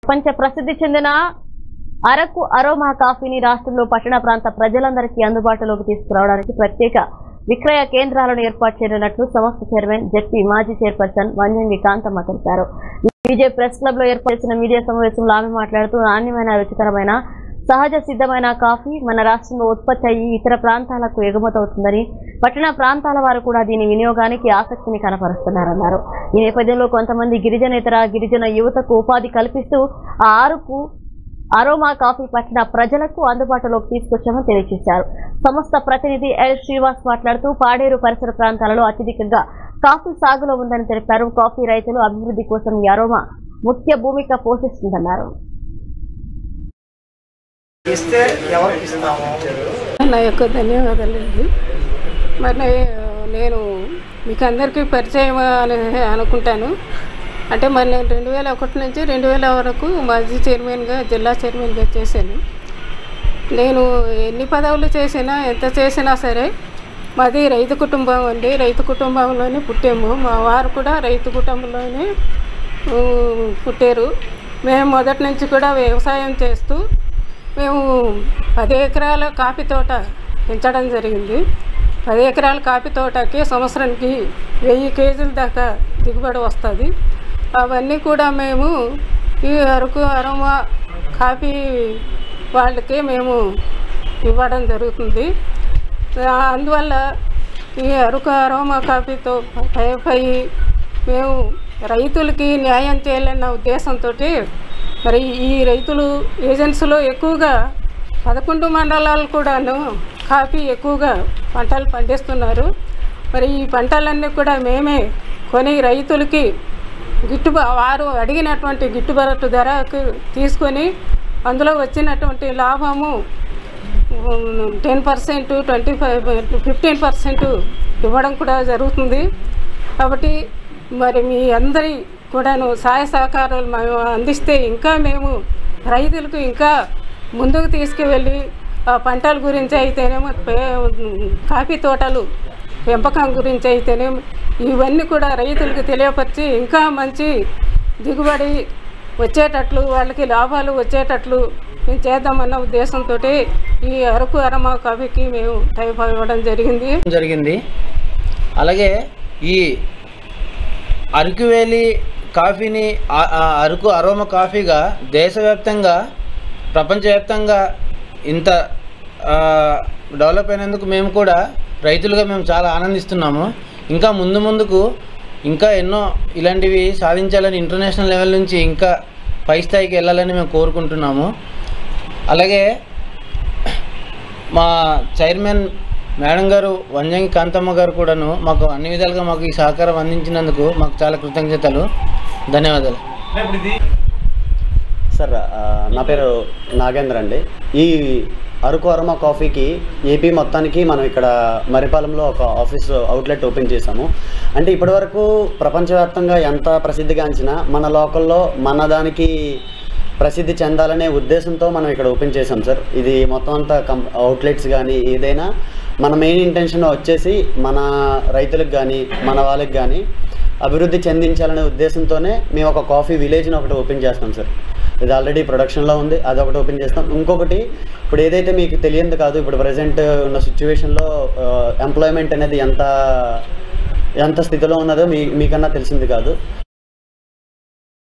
ప్రపంచ ప్రసిద్ధి చెందిన అరకు అరోమా కాఫీని రాష్ట్రంలో పట్టణ ప్రాంత ప్రజలందరికీ అందుబాటులోకి తీసుకురావడానికి ప్రత్యేక విక్రయ కేంద్రాలను ఏర్పాటు చేయనున్నట్లు సంస్థ చైర్మన్ జెడ్పీ మాజీ చైర్పర్సన్ వంజంగి కాంతమ్మ తెలిపారు బీజే ప్రెస్ క్లబ్ లో ఏర్పాటు చేసిన మీడియా సమావేశంలో ఆమె మాట్లాడుతూ నాణ్యమైన రుచికరమైన సహజ సిద్ధమైన కాఫీ మన రాష్ట్రంలో ఉత్పత్తి అయ్యి ఇతర ప్రాంతాలకు ఎగుమతవుతుందని పట్టణ ప్రాంతాల వారు కూడా దీని వినియోగానికి ఆసక్తిని కనపరుస్తున్నారన్నారు ఈ నేపథ్యంలో కొంతమంది గిరిజనేతర గిరిజన యువతకు ఉపాధి కల్పిస్తూ ఆ ఆరుకు అరోమా కాఫీ పట్టిన ప్రజలకు అందుబాటులోకి తీసుకొచ్చామని తెలియజేశారు సంస్థ ప్రతినిధి ఎల్ శ్రీవాస్ మాట్లాడుతూ పాడేరు పరిసర ప్రాంతాలలో అత్యధికంగా కాఫీ సాగులో ఉందని తెలిపారు కాఫీ రైతులు అభివృద్ధి కోసం ఈ అరోమా ముఖ్య భూమిక పోషిస్తుందన్నారు ఇస్తే ఎవరికి ఇస్తాము నా యొక్క ధన్యవాదాలండి మరి నేను మీకు అందరికీ పరిచయం అని అనుకుంటాను అంటే మరి నేను రెండు వేల ఒకటి నుంచి రెండు వేల వరకు మాజీ చైర్మన్గా జిల్లా చైర్మన్గా చేశాను నేను ఎన్ని పదవులు చేసినా ఎంత చేసినా సరే మాది రైతు కుటుంబం అండి రైతు కుటుంబంలోనే పుట్టాము మా వారు కూడా రైతు కుటుంబంలోనే ఊ, పుట్టారు మేము మొదటి నుంచి కూడా వ్యవసాయం చేస్తూ మేము పది ఎకరాల కాఫీ తోట పెంచడం జరిగింది పది ఎకరాల కాఫీ తోటకి సంవత్సరానికి వెయ్యి కేజీల దాకా దిగుబడి వస్తుంది అవన్నీ కూడా మేము ఈ అరకు అరోమా కాఫీ వాళ్ళకి మేము ఇవ్వడం జరుగుతుంది ఆ, అందువల్ల ఈ అరకు అరోమా కాఫీతో పై మేము రైతులకి న్యాయం చేయాలన్న ఉద్దేశంతో మరి ఈ రైతులు ఏజెన్సీలో ఎక్కువగా పదకొండు మండలాలు కూడాను కాఫీ ఎక్కువగా పంటలు పండిస్తున్నారు మరి ఈ పంటలన్నీ కూడా మేమే కొని రైతులకి గిట్టుబా వారు అడిగినటువంటి గిట్టుబాటు ధరకు తీసుకొని అందులో వచ్చినటువంటి లాభము ten percent twenty five fifteen percent ఇవ్వడం కూడా జరుగుతుంది కాబట్టి మరి మీ అందరి కూడాను సహాయ సహకారాలు మేము అందిస్తే ఇంకా మేము రైతులకు ఇంకా ముందుకు తీసుకువెళ్ళి ఆ పంటల గురించి అయితేనేమో పే- కాఫీ తోటలు పెంపకం గురించి అయితేనేమో ఇవన్నీ కూడా రైతులకు తెలియపరిచి ఇంకా మంచి దిగుబడి వచ్చేటట్లు వాళ్ళకి లాభాలు వచ్చేటట్లు మేము చేద్దామన్న ఉద్దేశంతో ఈ అరకు అరమా కాఫీకి మేము టైప్ ఇవ్వడం జరిగింది జరిగింది అలాగే ఈ అరకువేలి కాఫీని ఆ- ఆ అరకు అరోమ కాఫీగా దేశవ్యాప్తంగా ప్రపంచవ్యాప్తంగా ఇంత ఆ, డెవలప్ అయినందుకు మేము కూడా రైతులుగా మేము చాలా ఆనందిస్తున్నాము ఇంకా ముందు ముందుకు ఇంకా ఎన్నో ఇలాంటివి సాధించాలని ఇంటర్నేషనల్ లెవెల్ నుంచి ఇంకా పై స్థాయికి వెళ్ళాలని మేము కోరుకుంటున్నాము అలాగే మా చైర్మన్ మేడం గారు వంజంగి కాంతమ్మ గారు కూడాను మాకు అన్ని విధాలుగా మాకు ఈ సహకారం అందించినందుకు మాకు చాలా కృతజ్ఞతలు ధన్యవాదాలు సార్ ఆ, నా పేరు నాగేంద్ర అండి ఈ అరకు అరమ కాఫీకి ఏపీ మొత్తానికి మనం ఇక్కడ మరిపాలెంలో ఒక ఆఫీస్ అవుట్లెట్ ఓపెన్ చేశాము అంటే ఇప్పటివరకు ప్రపంచవ్యాప్తంగా ఎంత ప్రసిద్ధిగాంచినా మన లోకల్లో మన దానికి ప్రసిద్ధి చెందాలనే ఉద్దేశంతో మనం ఇక్కడ ఓపెన్ చేసాం సార్ ఇది మొత్తం అంతా కం అవుట్లెట్స్ కానీ ఏదైనా మన మెయిన్ ఇంటెన్షన్ వచ్చేసి మన రైతులకు కానీ మన వాళ్ళకి కానీ అభివృద్ధి చెందించాలనే ఉద్దేశంతోనే మేము ఒక కాఫీ విలేజ్ని ఒకటి ఓపెన్ చేస్తాం సార్ ఇది ఆల్రెడీ ప్రొడక్షన్లో ఉంది అది ఒకటి ఓపెన్ చేస్తాం ఇంకొకటి ఇప్పుడు ఏదైతే మీకు తెలియదు కాదు ఇప్పుడు ప్రజెంట్ ఉన్న సిచ్యువేషన్లో ఎంప్లాయ్మెంట్ అనేది ఎంత ఎంత స్థితిలో ఉన్నదో మీ మీకన్నా తెలిసింది కాదు